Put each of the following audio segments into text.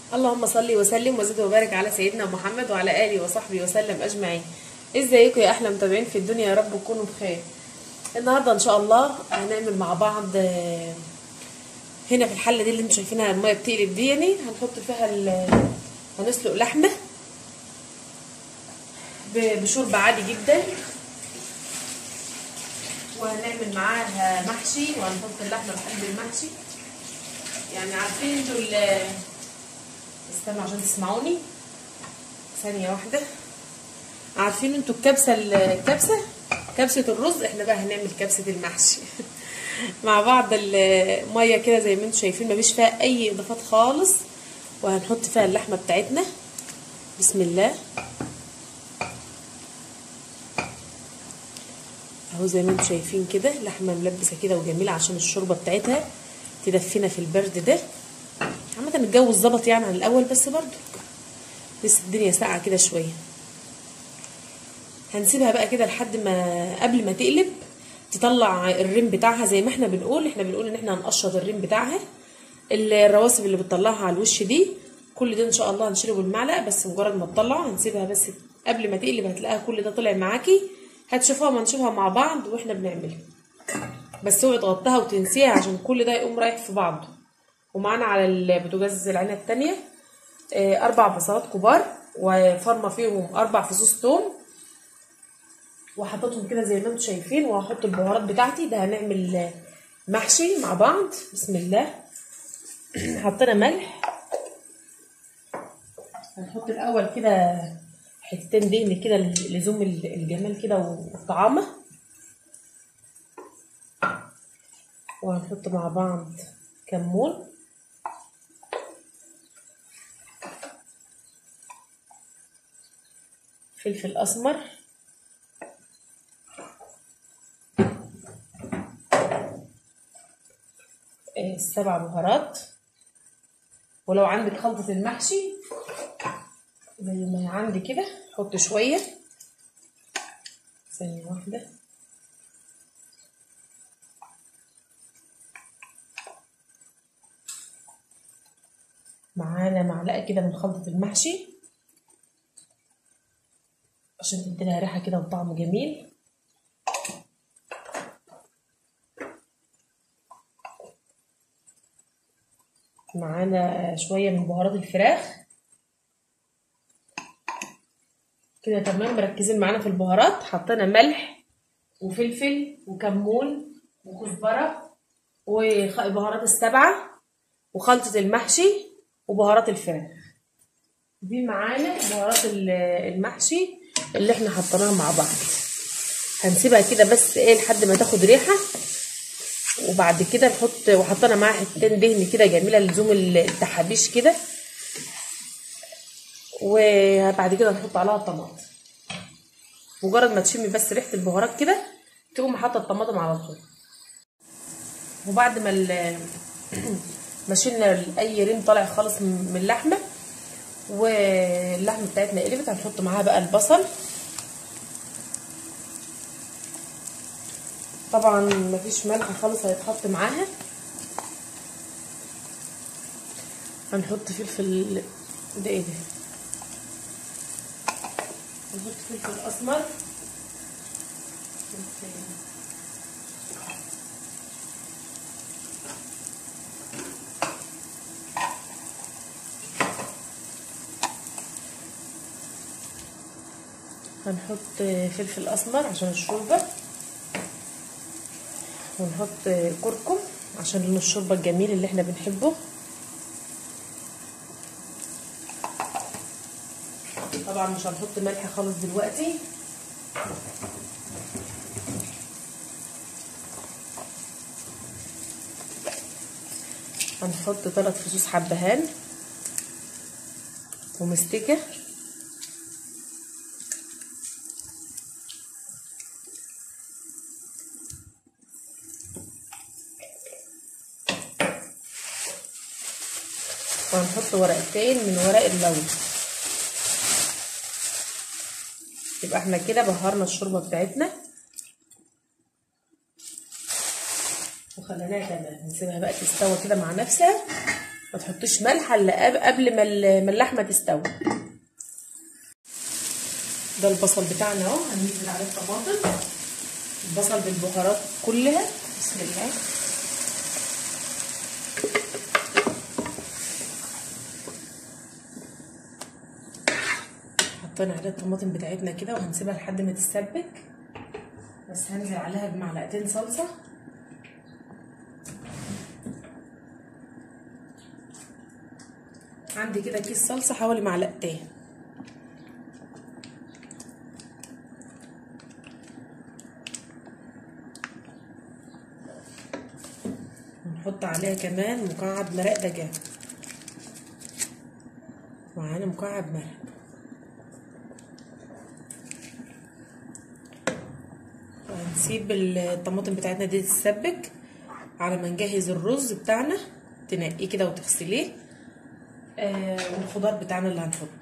اللهم صل وسلم وزد وبارك على سيدنا محمد وعلى اله وصحبه وسلم اجمعين ازيكم يا احلى متابعين في الدنيا يا رب تكونوا بخير النهارده ان شاء الله هنعمل مع بعض آه، هنا في الحله دي اللي انتم شايفينها الميه بتقلب دي يعني هنحط فيها ال- هنسلق لحمه ب- بشوربه عادي جدا وهنعمل معاها محشي وهنحط اللحمه في قلب المحشي يعني عارفين انتوا ال- استنوا عشان تسمعوني ثانية واحدة عارفين انتوا الكبسة الكبسة كبسة الرز احنا بقى هنعمل كبسة المحشي مع بعض المية كده زي ما انتوا شايفين مفيش فيها اي اضافات خالص وهنحط فيها اللحمة بتاعتنا بسم الله اهو زي ما انتوا شايفين كده لحمة ملبسة كده وجميلة عشان الشوربة بتاعتها تدفينا في البرد ده عامة الجو اتظبط يعني عن الأول بس برضو لسه الدنيا ساقعة كده شوية هنسيبها بقى كده لحد ما قبل ما تقلب تطلع الريم بتاعها زي ما احنا بنقول احنا بنقول ان احنا هنقشط الريم بتاعها الرواسب اللي بتطلعها على الوش دي كل ده ان شاء الله هنشيله بالمعلقه بس مجرد ما تطلع هنسيبها بس قبل ما تقلب هتلاقيها كل ده طلع معاكي هتشوفوها ما نشوفها مع بعض واحنا بنعملها بس اوعي تغطيها وتنسيها عشان كل ده يقوم رايح في بعضه ومعانا على البوتاجاز العينه التانية آه، اربع بصلات كبار وفرمه فيهم اربع فصوص توم وحطيتهم كده زي ما انتم شايفين وهحط البهارات بتاعتي ده هنعمل آه، محشي مع بعض بسم الله حطينا ملح هنحط الاول كده حتتين دهن كده لزوم الجمال كده والطعامه وهنحط مع بعض كمون فلفل اسمر آه، سبع بهارات ولو عندك خلطة المحشي زي ما عندي كده حط شوية ثانية واحدة معانا معلقة كده من خلطة المحشي عشان تديلها ريحة كده وطعم جميل معانا شوية من بهارات الفراخ كده تمام مركزين معانا في البهارات حطينا ملح وفلفل وكمون وكزبرة وبهارات السبعة وخلطة المحشي وبهارات الفراخ دي معانا بهارات ال- المحشي اللي احنا حطيناها مع بعض هنسيبها كده بس ايه لحد ما تاخد ريحه وبعد كده نحط وحطينا معاها حتتين دهن كده جميله لزوم التحابيش كده وبعد كده نحط عليها الطماطم مجرد ما تشمي بس ريحه البهارات كده تقوم حاطه الطماطم على طول وبعد ما ال- ما شلنا اي ريم طالع خالص من اللحمه واللحمه بتاعتنا قلبت هنحط معاها بقى البصل طبعا مفيش ملح خالص هيتحط معاها هنحط فلفل ده ايه ده هنحط فلفل اسمر هنحط فلفل اسمر عشان الشوربه ونحط كركم عشان لون الشوربه الجميل اللي احنا بنحبه طبعا مش هنحط ملح خالص دلوقتي هنحط ثلاث فصوص حبهان ومستكه وهنحط ورقتين من ورق اللون يبقى احنا كده بهرنا الشوربه بتاعتنا وخليناها تمام نسيبها بقى تستوى كده مع نفسها ما تحطيش ملح الا قبل ما اللحمه تستوي ده البصل بتاعنا اهو هننزل عليه الطماطم البصل بالبهارات كلها بسم الله حطينا عليها الطماطم بتاعتنا كده وهنسيبها لحد ما تتسبك بس هنزل عليها بمعلقتين صلصه عندي كده كيس صلصه حوالي معلقتين ونحط عليها كمان مكعب مرق دجاج معانا مكعب مرق وهنسيب الطماطم بتاعتنا دي تتسبك على ما نجهز الرز بتاعنا تنقيه كده وتغسليه آه والخضار بتاعنا اللي هنحطه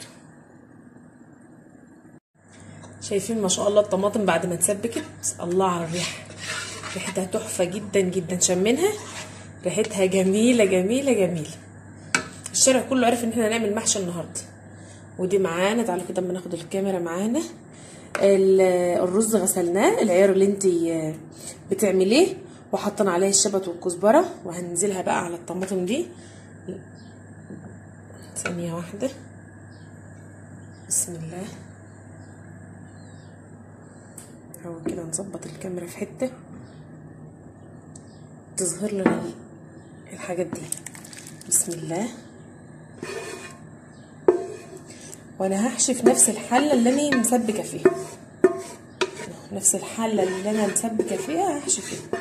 شايفين ما شاء الله الطماطم بعد ما اتسبكت الله على الريحه ريحتها تحفه جدا جدا شمينها ريحتها جميله جميله جميله الشارع كله عرف ان احنا هنعمل محشي النهارده ودي معانا تعالوا كده اما ناخد الكاميرا معانا الرز غسلناه العيار اللي انت بتعمليه وحطينا عليه الشبت والكزبره وهننزلها بقى على الطماطم دي ثانيه واحده بسم الله نحاول كده نظبط الكاميرا في حته تظهر لنا الحاجات دي بسم الله وانا هحشي في نفس الحله اللي انا مسبكه فيها نفس الحله اللي انا مسبكه فيها هحشي فيها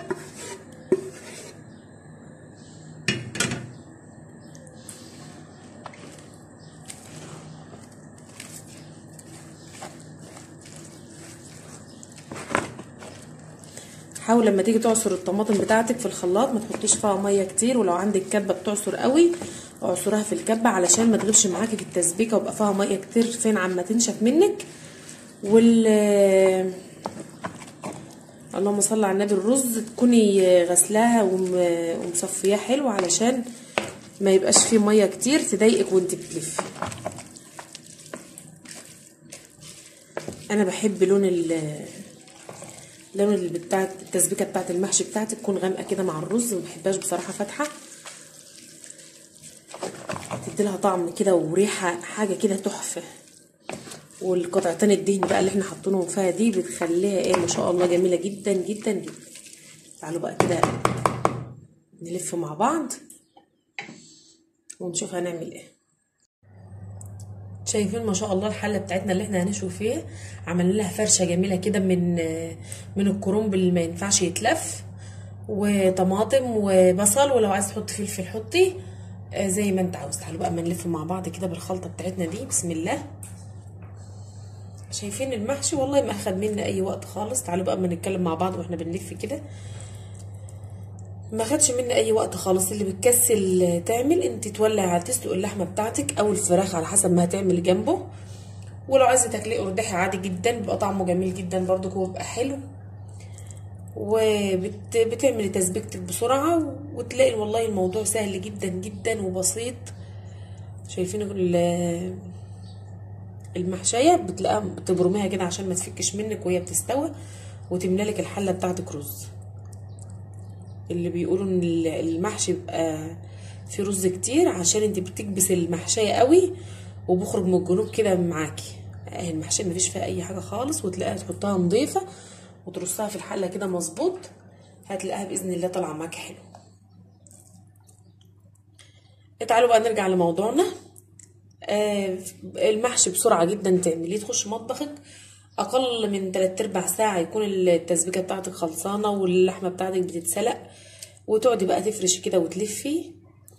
حاول لما تيجي تعصر الطماطم بتاعتك في الخلاط ما تحطيش فيها ميه كتير ولو عندك كبه بتعصر قوي اعصرها في الكبه علشان ما تغيبش معاكي في التسبيكه ويبقى فيها ميه كتير فين عما تنشف منك وال اللهم صل على النبي الرز تكوني غسلاها ومصفياه حلو علشان ما يبقاش فيه ميه كتير تضايقك وانت بتلفي انا بحب لون ال لون بتاع التسبيكه بتاعت المحشي بتاعتي تكون غامقه كده مع الرز ما بحبهاش بصراحه فاتحه تدي لها طعم كده وريحه حاجه كده تحفه والقطعتين الدهن بقى اللي احنا حاطينهم فيها دي بتخليها ايه ما شاء الله جميله جدا جدا جدا تعالوا بقى كده نلف مع بعض ونشوف هنعمل ايه شايفين ما شاء الله الحله بتاعتنا اللي احنا هنشوي فيها عملنا لها فرشه جميله كده من من الكرنب اللي ما ينفعش يتلف وطماطم وبصل ولو عايز تحط فلفل حطي زي ما انت عاوز تعالوا بقى اما نلف مع بعض كده بالخلطه بتاعتنا دي بسم الله شايفين المحشي والله ما اخد منا اي وقت خالص تعالوا بقى اما نتكلم مع بعض واحنا بنلف كده ما خدش منا اي وقت خالص اللي بتكسل تعمل انت تولع تسلق اللحمه بتاعتك او الفراخ على حسب ما هتعمل جنبه ولو عايزه تاكليه قرداحي عادي جدا بيبقى طعمه جميل جدا برضو وبيبقى حلو وبتعملي تسبيكتك بسرعه وتلاقي والله الموضوع سهل جدا جدا وبسيط شايفين المحشيه بتلاقيها بتبرميها كده عشان ما تفكش منك وهي بتستوي وتملى لك الحله بتاعتك رز اللي بيقولوا ان المحشي بيبقى فيه رز كتير عشان انت بتكبس المحشيه قوي وبخرج من الجنوب كده معاكي المحشيه مفيش فيها اي حاجه خالص وتلاقيها تحطها نظيفه وترصها في الحله كده مظبوط هتلاقيها باذن الله طالعه معاكي حلو تعالوا بقى نرجع لموضوعنا آه المحشي بسرعه جدا تعمليه تخش مطبخك اقل من 3 ارباع ساعه يكون التسبيكه بتاعتك خلصانه واللحمه بتاعتك بتتسلق وتقعدي بقى تفرشي كده وتلفي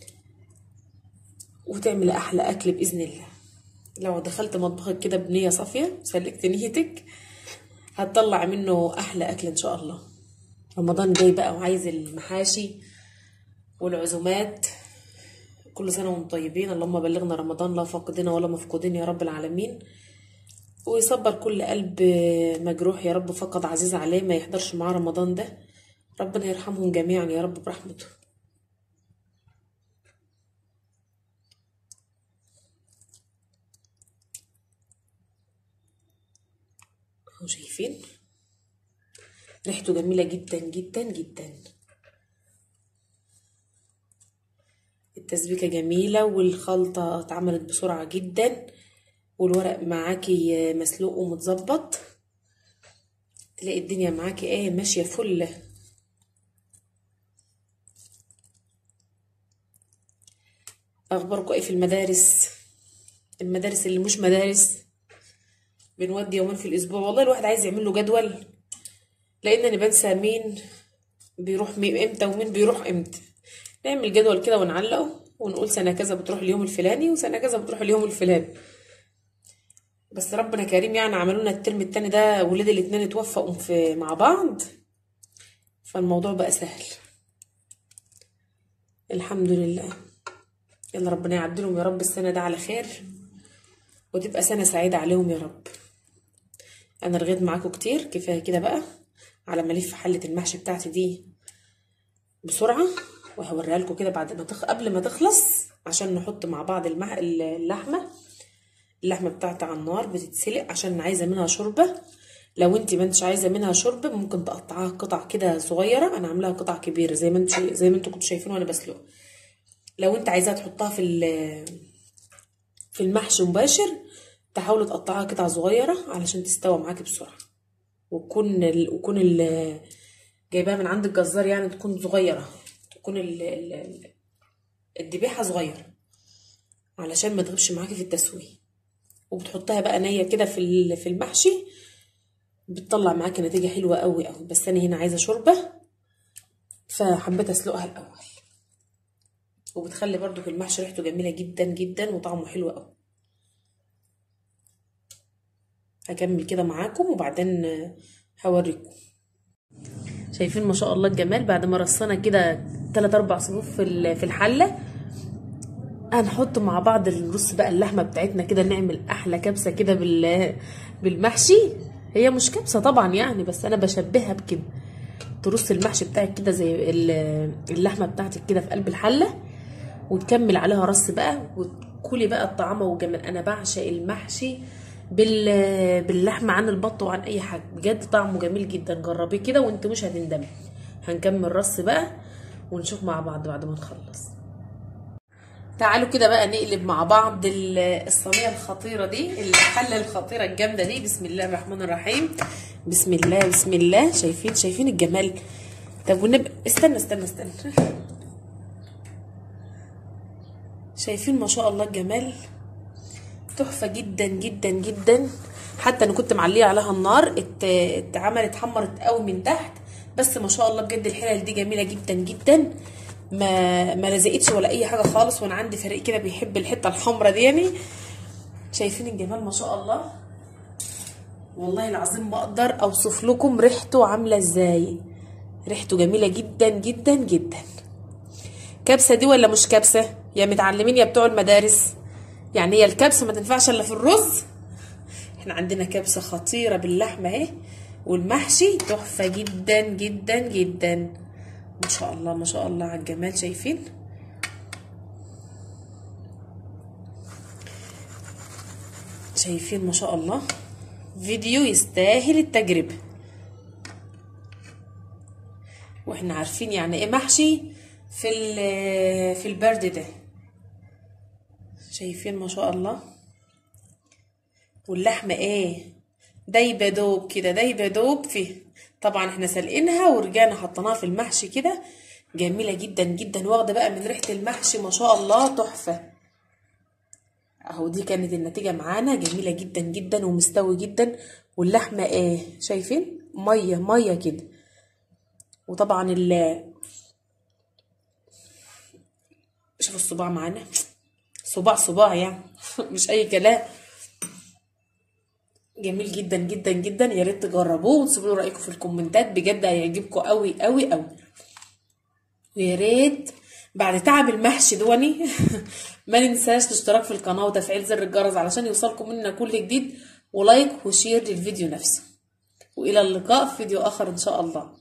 وتعملي احلى اكل باذن الله لو دخلت مطبخك كده بنيه صافيه سلكت نيتك هتطلع منه احلى اكل ان شاء الله رمضان جاي بقى وعايز المحاشي والعزومات كل سنه وانتم طيبين اللهم بلغنا رمضان لا فاقدين ولا مفقودين يا رب العالمين ويصبر كل قلب مجروح يا رب فقد عزيز عليه ما يحضرش معاه رمضان ده ربنا يرحمهم جميعا يا رب برحمته اهو شايفين ريحته جميله جدا جدا جدا التسبيكه جميله والخلطه اتعملت بسرعه جدا والورق معاكي مسلوق ومتظبط تلاقي الدنيا معاكي ايه ماشيه فل اخباركم ايه في المدارس المدارس اللي مش مدارس بنودي يومين في الاسبوع والله الواحد عايز يعمل له جدول لان انا بنسى مين بيروح مين امتى ومين بيروح امتى نعمل جدول كده ونعلقه ونقول سنه كذا بتروح اليوم الفلاني وسنه كذا بتروح اليوم الفلاني بس ربنا كريم يعني عملوا لنا الترم التاني ده ولاد الاتنين اتوفقوا في مع بعض فالموضوع بقى سهل الحمد لله يلا ربنا يعدلهم يا رب السنة ده على خير وتبقى سنة سعيدة عليهم يا رب أنا رغيت معاكم كتير كفاية كده بقى على ما ألف حلة المحشي بتاعتي دي بسرعة وهوريها لكم كده بعد ما تخ... قبل ما تخلص عشان نحط مع بعض المح... اللحمة اللحمة بتاعتي على النار بتتسلق عشان عايزة منها شوربة لو انت ما انتش عايزة منها شوربة ممكن تقطعها قطع كده صغيرة انا عاملاها قطع كبيرة زي ما انتوا زي ما انتوا كنتوا شايفين وانا بسلق لو انت عايزاها تحطها في في المحشي مباشر تحاولوا تقطعها قطع صغيرة علشان تستوى معاكي بسرعة وتكون ال... وكون ال... جايباها من عند الجزار يعني تكون صغيرة تكون ال... ال... الذبيحة صغيرة علشان ما تغيبش معاكي في التسوية وبتحطها بقى نية كده في في المحشي بتطلع معاكي نتيجة حلوة قوي قوي بس انا هنا عايزة شوربة فحبيت اسلقها الاول وبتخلي برضو في المحشي ريحته جميلة جدا جدا وطعمه حلو قوي هكمل كده معاكم وبعدين هوريكم شايفين ما شاء الله الجمال بعد ما رصنا كده تلات اربع صفوف في في الحله هنحط مع بعض نرص بقى اللحمه بتاعتنا كده نعمل احلى كبسه كده بال بالمحشي هي مش كبسه طبعا يعني بس انا بشبهها بكده ترص المحشي بتاعك كده زي اللحمه بتاعتك كده في قلب الحله وتكمل عليها رص بقى وكلي بقى الطعامه وجمال انا بعشق المحشي بال باللحمه عن البط وعن اي حاجه بجد طعمه جميل جدا جربيه كده وانت مش هتندمي هنكمل رص بقى ونشوف مع بعض بعد ما نخلص تعالوا كده بقى نقلب مع بعض الصينيه الخطيره دي الحله الخطيره الجامده دي بسم الله الرحمن الرحيم بسم الله بسم الله شايفين شايفين الجمال طب ونبقى استنى استنى استنى شايفين ما شاء الله الجمال تحفه جدا جدا جدا حتى انا كنت معليه عليها النار اتعملت اتحمرت قوي من تحت بس ما شاء الله بجد الحلل دي جميله جدا جدا ما ما لزقتش ولا اي حاجه خالص وانا عندي فريق كده بيحب الحته الحمراء دي يعني شايفين الجمال ما شاء الله والله العظيم ما اقدر اوصف لكم ريحته عامله ازاي ريحته جميله جدا جدا جدا كبسه دي ولا مش كبسه يا متعلمين يا بتوع المدارس يعني هي الكبسه ما تنفعش الا في الرز احنا عندنا كبسه خطيره باللحمه اهي والمحشي تحفه جدا جدا جدا ما شاء الله ما شاء الله على الجمال شايفين شايفين ما شاء الله فيديو يستاهل التجربة واحنا عارفين يعني ايه محشي في في البرد ده شايفين ما شاء الله واللحمة ايه دايبة دوب كده دايبة دوب فيه طبعا احنا سلقينها ورجعنا حطيناها في المحشي كده جميله جدا جدا واخده بقى من ريحه المحشي ما شاء الله تحفه اهو دي كانت النتيجه معانا جميله جدا جدا ومستوي جدا واللحمه ايه شايفين ميه ميه كده وطبعا ال شوفوا الصباع معانا صباع صباع يعني مش اي كلام جميل جدا جدا جدا يا ريت تجربوه وتسيبوا لي رايكم في الكومنتات بجد هيعجبكم قوي قوي قوي ويا ريت بعد تعب المحشي دوني ما ننساش الاشتراك في القناه وتفعيل زر الجرس علشان يوصلكم مننا كل جديد ولايك وشير للفيديو نفسه والى اللقاء في فيديو اخر ان شاء الله